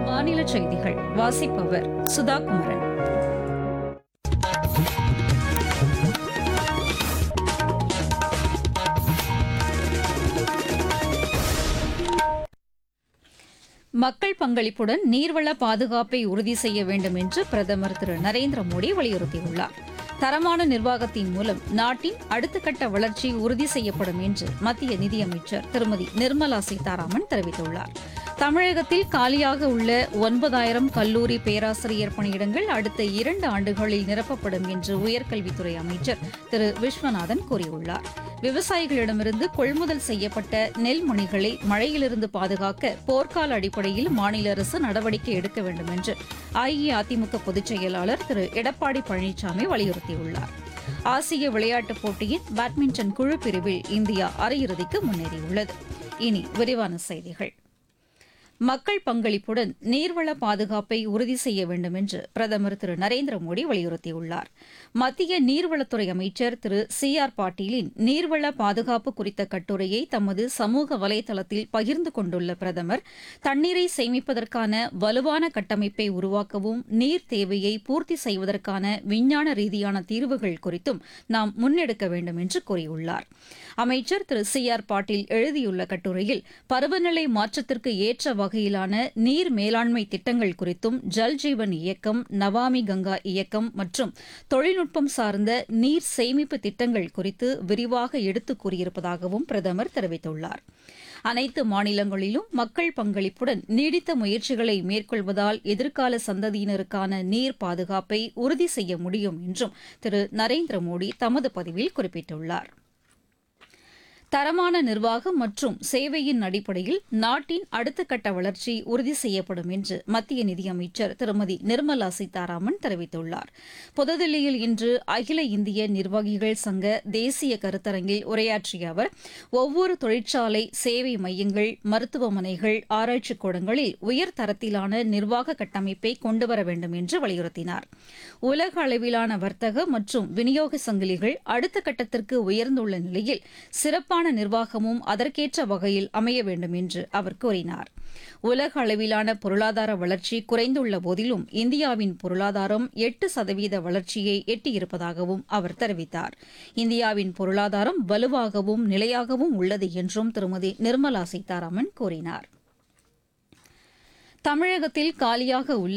மாநில செய்திகள் வாசிப்பவர் சுதா குமரன் மக்கள் பங்களிப்புடன் நீர்வள பாதுகாப்பை உறுதி செய்ய வேண்டும் என்று பிரதமர் திரு நரேந்திர மோடி வலியுறுத்தியுள்ளார் தரமான நிர்வாகத்தின் மூலம் நாட்டின் அடுத்த கட்ட வளர்ச்சி உறுதி செய்யப்படும் என்று மத்திய நிதியமைச்சர் திருமதி நிர்மலா சீதாராமன் தெரிவித்துள்ளார் தமிழகத்தில் காலியாக உள்ள ஒன்பதாயிரம் கல்லூரி பேராசிரியர் பணியிடங்கள் அடுத்த இரண்டு ஆண்டுகளில் நிரப்பப்படும் என்று உயர்கல்வித்துறை அமைச்சர் திரு விஸ்வநாதன் கூறியுள்ளார் விவசாயிகளிடமிருந்து கொள்முதல் செய்யப்பட்ட நெல் மணிகளை மழையிலிருந்து பாதுகாக்க போர்க்கால அடிப்படையில் மாநில அரசு நடவடிக்கை எடுக்க வேண்டும் என்று அஇஅதிமுக பொதுச் செயலாளர் திரு எடப்பாடி பழனிசாமி வலியுறுத்தியுள்ளார் ஆசிய விளையாட்டுப் போட்டியின் பேட்மிண்டன் குழு பிரிவில் இந்தியா அரையிறுதிக்கு முன்னேறியுள்ளது இனி விரிவான செய்திகள் மக்கள் பங்களிப்புடன் நீர்வள பாதுகாப்பை உறுதி செய்ய வேண்டும் என்று பிரதமர் திரு நரேந்திர மோடி வலியுறுத்தியுள்ளார் மத்திய நீர்வளத்துறை அமைச்சர் திரு சி ஆர் பாட்டீலின் நீர்வள பாதுகாப்பு குறித்த கட்டுரையை தமது சமூக வலைதளத்தில் பகிர்ந்து கொண்டுள்ள பிரதமர் தண்ணீரை சேமிப்பதற்கான வலுவான கட்டமைப்பை உருவாக்கவும் நீர் தேவையை பூர்த்தி செய்வதற்கான விஞ்ஞான ரீதியான தீர்வுகள் குறித்தும் நாம் முன்னெடுக்க வேண்டும் என்று கூறியுள்ளார் அமைச்சர் திரு சி ஆர் பாட்டீல் எழுதியுள்ள கட்டுரையில் பருவநிலை மாற்றத்திற்கு ஏற்ற வகையிலான நீர் மேலாண்மை திட்டங்கள் குறித்தும் ஜல் ஜீவன் இயக்கம் நவாமி கங்கா இயக்கம் மற்றும் தொழில்நுட்பம் சார்ந்த நீர் சேமிப்பு திட்டங்கள் குறித்து விரிவாக எடுத்துக் கூறியிருப்பதாகவும் பிரதமர் தெரிவித்துள்ளார் அனைத்து மாநிலங்களிலும் மக்கள் பங்களிப்புடன் நீடித்த முயற்சிகளை மேற்கொள்வதால் எதிர்கால சந்ததியினருக்கான நீர் பாதுகாப்பை உறுதி செய்ய முடியும் என்றும் திரு நரேந்திர மோடி தமது பதிவில் குறிப்பிட்டுள்ளார் தரமான நிர்வாகம் மற்றும் சேவையின் அடிப்படையில் நாட்டின் அடுத்த கட்ட வளர்ச்சி உறுதி செய்யப்படும் என்று மத்திய நிதியமைச்சர் திருமதி நிர்மலா சீதாராமன் தெரிவித்துள்ளார் புதுதில்லியில் இன்று அகில இந்திய நிர்வாகிகள் சங்க தேசிய கருத்தரங்கில் உரையாற்றிய அவர் ஒவ்வொரு தொழிற்சாலை சேவை மையங்கள் மருத்துவமனைகள் ஆராய்ச்சிக் கூடங்களில் உயர் தரத்திலான நிர்வாக கட்டமைப்பை கொண்டுவர வேண்டும் என்று வலியுறுத்தினார் உலக அளவிலான வர்த்தக மற்றும் விநியோக சங்கிலிகள் அடுத்த கட்டத்திற்கு உயர்ந்துள்ள நிலையில் சிறப்பான நிர்வாகமும் அதற்கேற்ற வகையில் அமைய வேண்டும் என்று அவர் கூறினார் உலக அளவிலான பொருளாதார வளர்ச்சி குறைந்துள்ள போதிலும் இந்தியாவின் பொருளாதாரம் எட்டு சதவீத வளர்ச்சியை எட்டியிருப்பதாகவும் அவர் தெரிவித்தார் இந்தியாவின் பொருளாதாரம் வலுவாகவும் நிலையாகவும் உள்ளது என்றும் திருமதி நிர்மலா சீதாராமன் கூறினார் தமிழகத்தில் காலியாக உள்ள